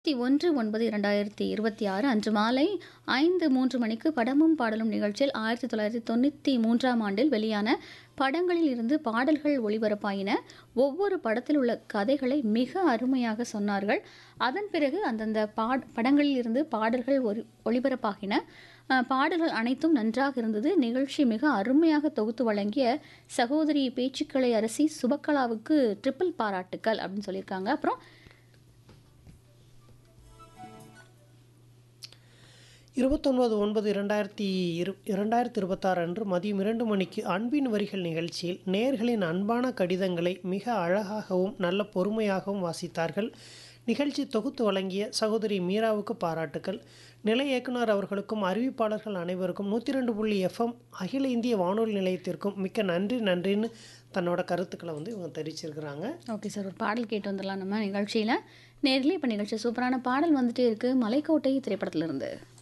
ஒன்று ஒன்பது இரண்டாயிரத்தி இருபத்தி ஆறு அன்று மாலை ஐந்து மூன்று மணிக்கு படமும் பாடலும் நிகழ்ச்சியில் ஆயிரத்தி தொள்ளாயிரத்தி தொண்ணூற்றி மூன்றாம் ஆண்டில் வெளியான படங்களில் இருந்து பாடல்கள் ஒளிபரப்பாயின ஒவ்வொரு படத்தில் உள்ள கதைகளை மிக அருமையாக சொன்னார்கள் அதன் பிறகு அந்தந்த பாட் படங்களில் இருந்து பாடல்கள் ஒளி ஒளிபரப்பாகின அஹ், பாடல்கள் அனைத்தும் நன்றாக இருந்தது நிகழ்ச்சி மிக அருமையாக தொகுத்து வழங்கிய சகோதரி பேச்சுக்களை அரசி சுபக்கலாவுக்கு ட்ரிபிள் பாராட்டுக்கள் அப்படின்னு சொல்லியிருக்காங்க அப்புறம் இருபத்தொன்பது ஒன்பது இரண்டாயிரத்தி இரு இரண்டாயிரத்தி இருபத்தாறு அன்று மதியம் இரண்டு மணிக்கு அன்பின் வரிகள் நிகழ்ச்சியில் நேயர்களின் அன்பான கடிதங்களை மிக அழகாகவும் நல்ல பொறுமையாகவும் வாசித்தார்கள் நிகழ்ச்சி தொகுத்து வழங்கிய சகோதரி மீராவுக்கு பாராட்டுக்கள் நிலை இயக்குனர் அவர்களுக்கும் அறிவிப்பாளர்கள் அனைவருக்கும் நூற்றி ரெண்டு புள்ளி எஃப்எம் அகில இந்திய வானொலி நிலையத்திற்கும் மிக்க நன்றி நன்றின்னு தன்னோட கருத்துக்களை வந்து இவங்க தெரிவிச்சிருக்கிறாங்க ஓகே சார் ஒரு பாடல் கேட்டு வந்துடலாம் நம்ம நிகழ்ச்சியில் நேரில் இப்போ நிகழ்ச்சி சூப்பரான பாடல் வந்துட்டே இருக்கு மலைக்கோட்டை திரைப்படத்திலிருந்து